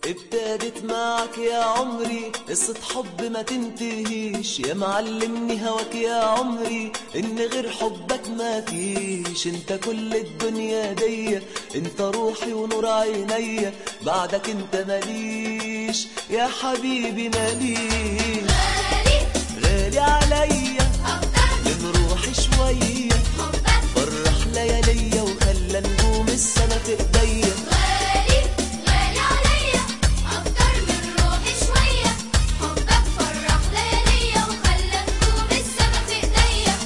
ابتدت معك يا عمري قصة حب ما تنتهيش يا معلمني هواك يا عمري ان غير حبك ما فيش انت كل الدنيا دي انت روحي ونور عينيا بعدك انت ماليش يا حبيبي ماليش غالي غالي عليا أكتر من روحي شوية حبك فرح لياليا وخلى نجوم السما في ايديا غالي غالي عليا أكتر من روحي شوية حبك فرح لياليا وخلى نجوم السما في إيديا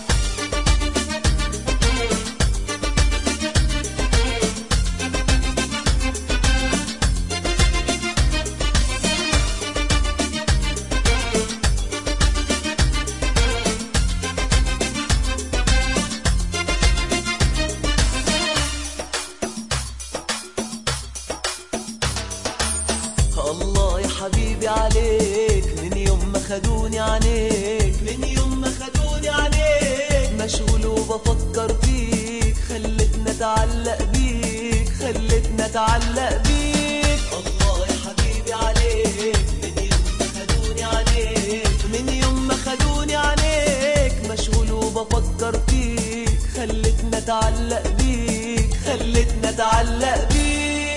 الله يا حبيبي عليك من يوم ما خدوني عليك من يوم ما خدوني عليك مشغول وبفكر فيك خلتني اتعلق بيك خلتني اتعلق بيك الله يا حبيبي عليك من يوم ما خدوني عليك من يوم ما خدوني عليك مشغول وبفكر فيك خلتني اتعلق بيك خلتني اتعلق بيك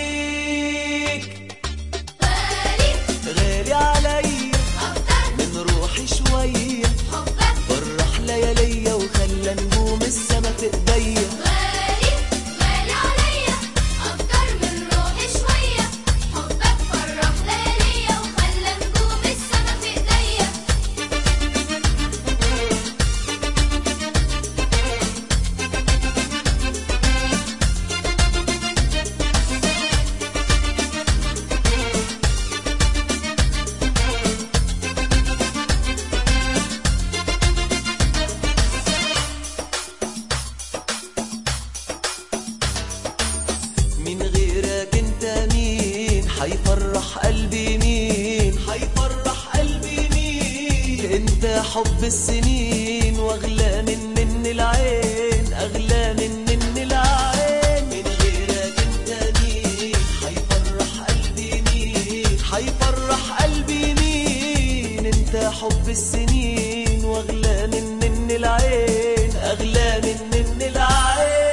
غالي غالي عليا أكتر من روحي شوية حبك فرح لياليا وخلى نجوم السما في ايديا غالي غالي عليا أكتر من روحي شوية حبك فرح لياليا وخلى نجوم السما في إيديا من غيرك انت مين حيفرح قلبي مين حيفرح قلبي مين انت حب السنين واغلى من من العين اغلى من من العين من غيرك انت مين حيفرح قلبي مين حيفرح قلبي مين انت حب السنين واغلى من من العين اغلى من من العين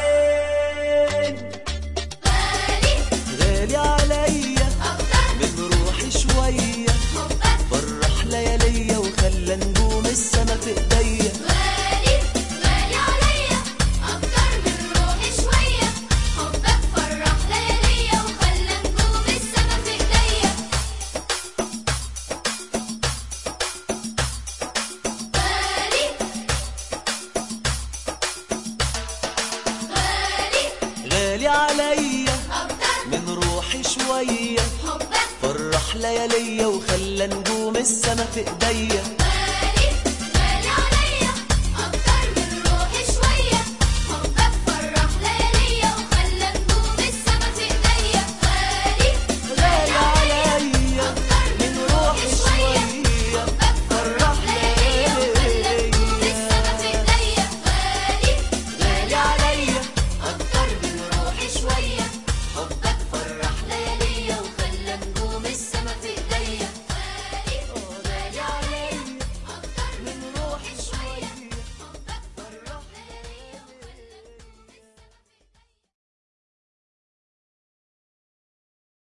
غالي غالي عليا أكتر من روحي شوية حبك فرح لياليا وخلى نجوم السما في ايديا غالي غالي عليا أكتر من روحي شوية حبك فرح لياليا وخلى نجوم السما في إيديا غالي غالي غالي عليا أكتر من روحي شوية حبك فرح لياليا وخلى نجوم السما في ايديا